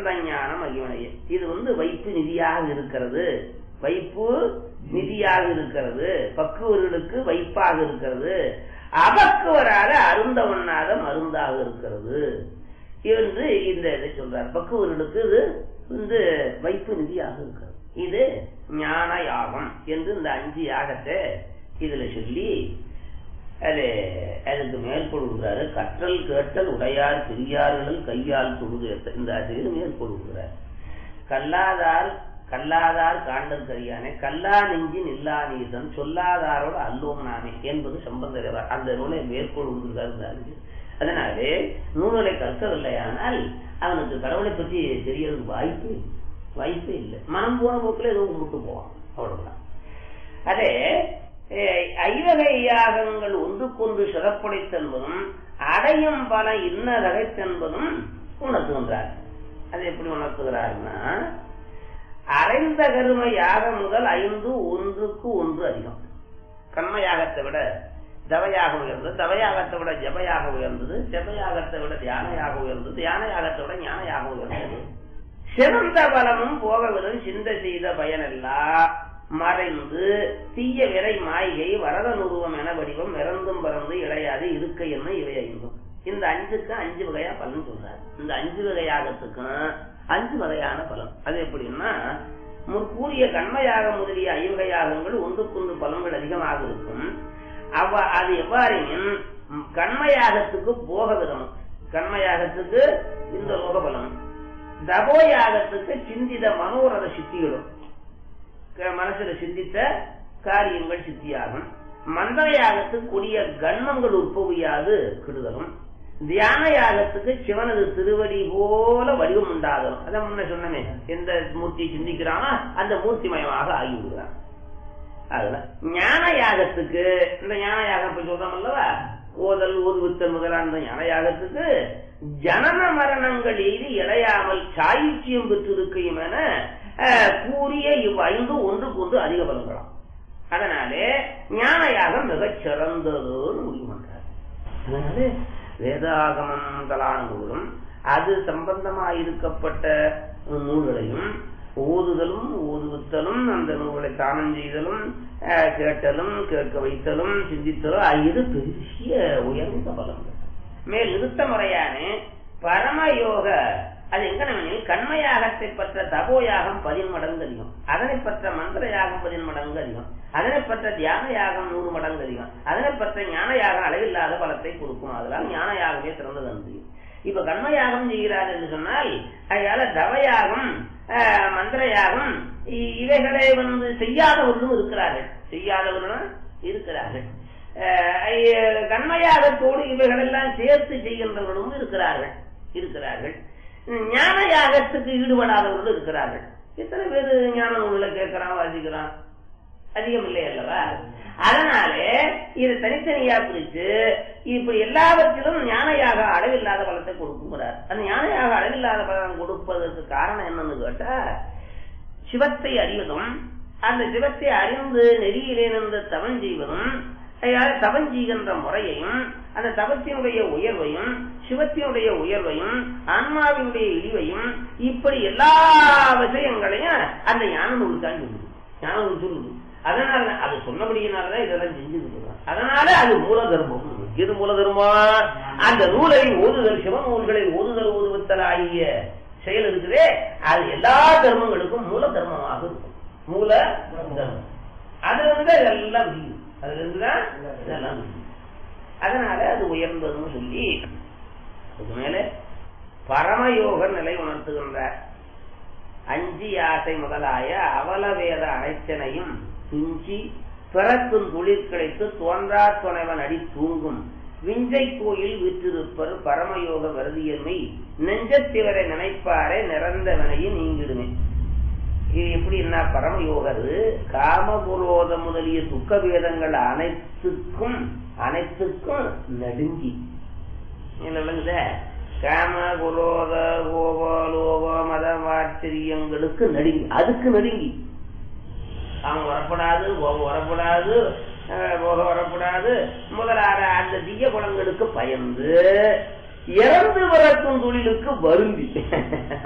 சிறந்த ஞானம் அகிவனையே இது வந்து வைப்பு நிதியாக இருக்கிறது வைப்பு நிதியாக இருக்கிறது பக்குவர்களுக்கு வைப்பாக இருக்கிறது அபக்குவரால அருந்த ஒண்ணாத மருந்தாக இருக்கிறது என்று இந்த இதை சொல்றார் பக்குவர்களுக்கு இது வந்து வைப்பு நிதியாக இருக்கிறது இது ஞான யாகம் என்று இந்த அஞ்சு யாகத்தை இதுல சொல்லி அது அதுக்கு மேற்கொள்கிறாரு கற்றல் கேட்டல் உடையார் பெரியார்கள் கையால் தொழுது இந்த ஆசிரியர் மேற்கொள்கிறார் கல்லாதார் கல்லாதார் காண்டல் கரியானே கல்லா நெஞ்சின் இல்லா நீசன் சொல்லாதாரோடு அல்லோம் நாமே என்பது சம்பந்தர் அந்த நூலை மேற்கொள்கிறார் அதனாலே நூல்களை கற்கவில்லையானால் அவனுக்கு கடவுளை பற்றி தெரியறதுக்கு வாய்ப்பு வாய்ப்பே இல்லை மனம் போன போக்கில் ஏதோ கும்பிட்டு போவான் அவ்வளவுதான் அதே ஐவகை யாகங்கள் ஒன்றுக்கொன்று சிறப்புடைத்தென்பதும் அடையும் பல இன்ன ரகைத்தென்பதும் உணர்த்துகின்றார் அது எப்படி உணர்த்துகிறார்னா அரைந்த கரும யாகம் முதல் ஐந்து ஒன்றுக்கு ஒன்று அதிகம் கர்ம யாகத்தை விட தவயாக உயர்ந்தது தவயாகத்தை விட ஜபயாக உயர்ந்தது ஜபயாகத்தை விட தியானையாக உயர்ந்தது தியானயாகத்தை விட ஞானயாக உயர்ந்தது சிறந்த பலமும் போகவிடும் சிந்த செய்த பயனெல்லாம் மறைந்து தீய விரை மாய்கை வரத நுருவம் என வடிவம் இறந்தும் பறந்து இழையாது இருக்க என்ன இவை ஐந்தும் இந்த அஞ்சுக்கு அஞ்சு வகையா பலன் சொல்றாரு இந்த அஞ்சு வகையாகத்துக்கும் அஞ்சு வகையான பலன் அது எப்படின்னா முற்கூறிய கண்மையாக முதலிய ஐவகையாகங்கள் ஒன்றுக்கொன்று பலன்கள் அதிகமாக இருக்கும் அவ அது எவ்வாறெனின் கண்மையாகத்துக்கு போக விதம் கண்மையாகத்துக்கு இந்த லோக பலம் தபோயாகத்துக்கு சிந்தித மனோரத சித்திகளும் மனசுல சிந்தித்த காரியங்கள் சித்தியாகும் மந்திரயாகத்துக்கு கூடிய கண்மங்கள் உற்பவியாது கெடுதலும் தியான யாகத்துக்கு சிவனது திருவடி போல வடிவம் உண்டாகணும் அதான் முன்ன சொன்னமே எந்த மூர்த்தி சிந்திக்கிறானோ அந்த மூர்த்திமயமாக ஆகிவிடுகிறான் அதுதான் ஞான யாகத்துக்கு இந்த ஞான யாகம் இப்ப சொல்றோம் அல்லவா ஓதல் ஓதுவித்தல் முதலான ஞான யாகத்துக்கு ஜனன மரணங்கள் எய்தி இழையாமல் சாயுச்சியம் பெற்றிருக்கையும் என கூறிய இவ் ஐந்து ஒன்றுக்கு ஒன்று அதிக பலன்களாம் அதனாலே ஞான யாகம் மிகச் சிறந்ததுன்னு முடிவு பண்றார் அதனால வேதாகமம் முதலான நூலும் அது சம்பந்தமாயிருக்கப்பட்ட நூல்களையும் ஓதுதலும் ஓதுவித்தலும் அந்த நூல்களை தானம் செய்தலும் கேட்டலும் கேட்க வைத்தலும் சிந்தித்தலும் இது பெரிய உயர்ந்த பலன்கள் மேல் நிறுத்த முறையான பரமயோக அது எங்கனவெனில் கண்மயாகத்தை பற்ற தபோயாகம் பதின்மடங்கு அதிகம் அதனை பற்ற மந்திர யாகம் பதின்மடங்கு அதிகம் அதனை பற்ற தியான யாகம் நூறு மடங்கு அதிகம் அதனை பற்ற ஞான யாகம் அளவில்லாத பலத்தை கொடுக்கும் அதெல்லாம் ஞான யாகமே சிறந்தது அன்று இப்ப கண்மயாகம் செய்கிறார் என்று சொன்னால் அதனால தவயாகம் மந்திர யாகம் இவைகளை வந்து செய்யாதவர்களும் இருக்கிறார்கள் செய்யாதவர்களும் இருக்கிறார்கள் கண்மயாகத்தோடு இவைகளெல்லாம் சேர்த்து செய்கின்றவர்களும் இருக்கிறார்கள் இருக்கிறார்கள் ஞான யாகத்துக்கு ஈடுபடாதவர்களும் இருக்கிறார்கள் எத்தனை பேர் ஞான நூல்களை கேட்கிறான் வாசிக்கிறான் அதிகம் இல்லை அல்லவா அதனாலே இது தனித்தனியா பிரிச்சு இப்படி எல்லாவற்றிலும் ஞானையாக அளவில்லாத பலத்தை கொடுக்குங்கிறார் அந்த ஞானையாக அளவில்லாத பலம் கொடுப்பதற்கு காரணம் என்னன்னு கேட்டா சிவத்தை அறிவதும் அந்த சிவத்தை அறிந்து நெறியிலே நின்று தவம் செய்வதும் தவம் செய்கின்ற முறையையும் அந்த தவத்தினுடைய உயர்வையும் சிவத்தினுடைய உயர்வையும் ஆன்மாவினுடைய இழிவையும் இப்படி எல்லா விஷயங்களையும் அந்த ஞான நூல் தான் சொல்லுது ஞான நூல் சொல்லுது அதனால அது சொன்னபடியினாலதான் இதெல்லாம் செஞ்சு அதனால அது மூல தர்மம் எது மூல தர்மம் அந்த நூலை ஓதுதல் சிவ நூல்களை ஓதுதல் ஓதுவத்தல் ஆகிய செயல் இருக்குதே அது எல்லா தர்மங்களுக்கும் மூல தர்மமாக இருக்கும் மூல தர்மம் அதுல இருந்து இதெல்லாம் முடியும் அதுல இருந்துதான் இதெல்லாம் முடியும் அதனால அது உயர்ந்ததுன்னு சொல்லி அதுக்கு மேல பரமயோக நிலை உணர்த்துகின்றார் அஞ்சி ஆசை முதலாய அவலவேத அனைத்தனையும் துஞ்சி பிறக்கும் துளிர் கிடைத்து தோன்றா துணைவன் அடி தூங்கும் விஞ்சை கோயில் விற்றிருப்பர் பரமயோக வருதியன்மை நெஞ்சத்திவரை நினைப்பாரே நிறந்தவனையும் நீங்கிடுமே இது எப்படி என்ன பரமயோகர் காமபுரோத முதலிய துக்க வேதங்கள் அனைத்துக்கும் அனைத்துக்கும் நடுங்கி விளங்குத காம குரோத கோப லோக மத ஆச்சரியங்களுக்கு நடுங்கி அதுக்கு நடுங்கி அவன் வரப்படாது கோபம் வரப்படாது போக வரப்படாது முதலான அந்த தீய குணங்களுக்கு பயந்து இறந்து வரக்கும் தொழிலுக்கு வருந்தி